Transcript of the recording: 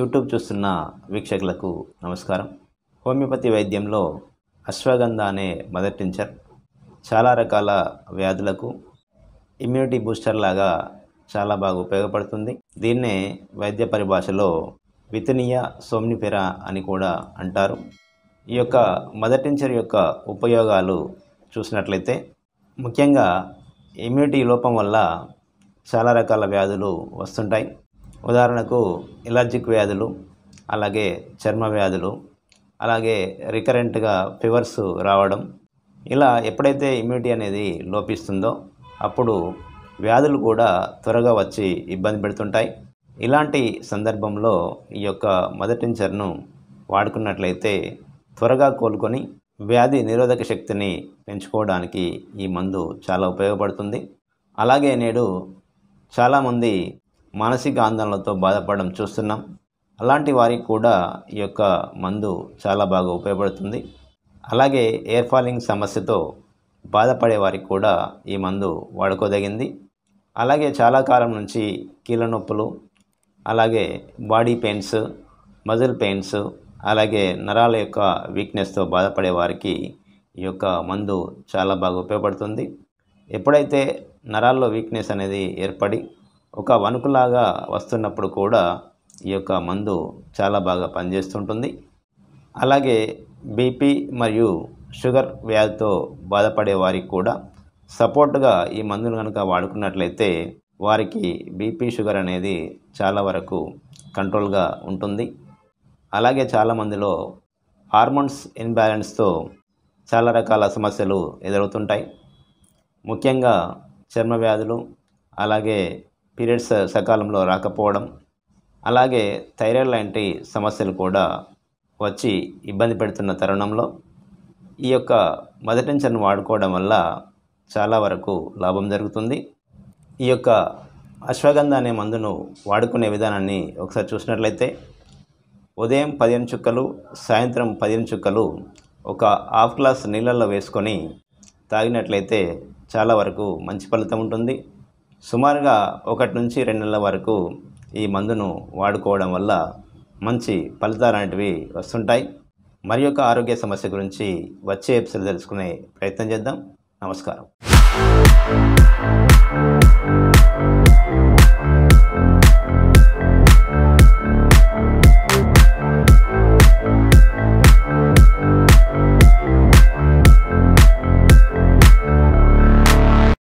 YouTube చూస్తున్న వీక్షకులకు నమస్కారం హోమియోపతి వైద్యంలో అశ్వగంధ అనే మదర్ టించర్ చాలా రకాల వ్యాధులకు ఇమ్యూనిటీ బూస్టర్ లాగా చాలా బాగా ఉపయోగపడుతుంది దీన్నే వైద్య పరిభాషలో వితనీయ సోమ్నిఫెరా అని కూడా అంటారు ఈ యొక్క మదర్ టించర్ యొక్క ఉపయోగాలు చూసినట్లయితే ముఖ్యంగా ఇమ్యూనిటీ లోపం వల్ల చాలా రకాల వ్యాధులు వస్తుంటాయి ఉదాహరణకు ఎలర్జిక్ వ్యాధులు అలాగే చర్మ వ్యాధులు అలాగే రికరెంట్గా ఫీవర్స్ రావడం ఇలా ఎప్పుడైతే ఇమ్యూనిటీ అనేది లోపిస్తుందో అప్పుడు వ్యాధులు కూడా త్వరగా వచ్చి ఇబ్బంది పెడుతుంటాయి ఇలాంటి సందర్భంలో ఈ యొక్క మదర్ టించర్ను వాడుకున్నట్లయితే త్వరగా కోలుకొని వ్యాధి నిరోధక శక్తిని పెంచుకోవడానికి ఈ మందు చాలా ఉపయోగపడుతుంది అలాగే నేడు చాలామంది మానసిక ఆందోళనలతో బాధపడడం చూస్తున్నాం అలాంటి వారికి కూడా ఈ యొక్క మందు చాలా బాగా ఉపయోగపడుతుంది అలాగే ఎయిర్ ఫాలింగ్ సమస్యతో బాధపడే వారికి కూడా ఈ మందు వాడుకోదగింది అలాగే చాలా కాలం నుంచి కీళ్ళ నొప్పులు అలాగే బాడీ పెయిన్స్ మజిల్ పెయిన్స్ అలాగే నరాల యొక్క వీక్నెస్తో బాధపడే వారికి ఈ యొక్క మందు చాలా బాగా ఉపయోగపడుతుంది ఎప్పుడైతే నరాల్లో వీక్నెస్ అనేది ఏర్పడి ఒక వణుకులాగా వస్తున్నప్పుడు కూడా ఈ యొక్క మందు చాలా బాగా పనిచేస్తుంటుంది అలాగే బీపీ మరియు షుగర్ వ్యాధితో బాధపడే వారికి కూడా సపోర్ట్గా ఈ మందును కనుక వాడుకున్నట్లయితే వారికి బీపీ షుగర్ అనేది చాలా వరకు కంట్రోల్గా ఉంటుంది అలాగే చాలామందిలో హార్మోన్స్ ఇన్బ్యాలెన్స్తో చాలా రకాల సమస్యలు ఎదురవుతుంటాయి ముఖ్యంగా చర్మ వ్యాధులు అలాగే పీరియడ్స్ సకాలంలో రాకపోవడం అలాగే థైరాయిడ్ లాంటి సమస్యలు కూడా వచ్చి ఇబ్బంది పెడుతున్న తరుణంలో ఈ యొక్క మదర్ టెన్షన్ వాడుకోవడం వల్ల చాలా వరకు లాభం జరుగుతుంది ఈ యొక్క అశ్వగంధ అనే మందును వాడుకునే విధానాన్ని ఒకసారి చూసినట్లయితే ఉదయం పదిహేను చుక్కలు సాయంత్రం పదిహేను చుక్కలు ఒక హాఫ్ గ్లాస్ నీళ్ళల్లో వేసుకొని తాగినట్లయితే చాలా వరకు మంచి ఫలితం ఉంటుంది సుమారుగా ఒకటి నుంచి రెండు నెలల వరకు ఈ మందును వాడుకోవడం వల్ల మంచి ఫలితాలు అనేటివి వస్తుంటాయి మరి యొక్క ఆరోగ్య సమస్య గురించి వచ్చే ఎపిసోడ్ తెలుసుకునే ప్రయత్నం చేద్దాం నమస్కారం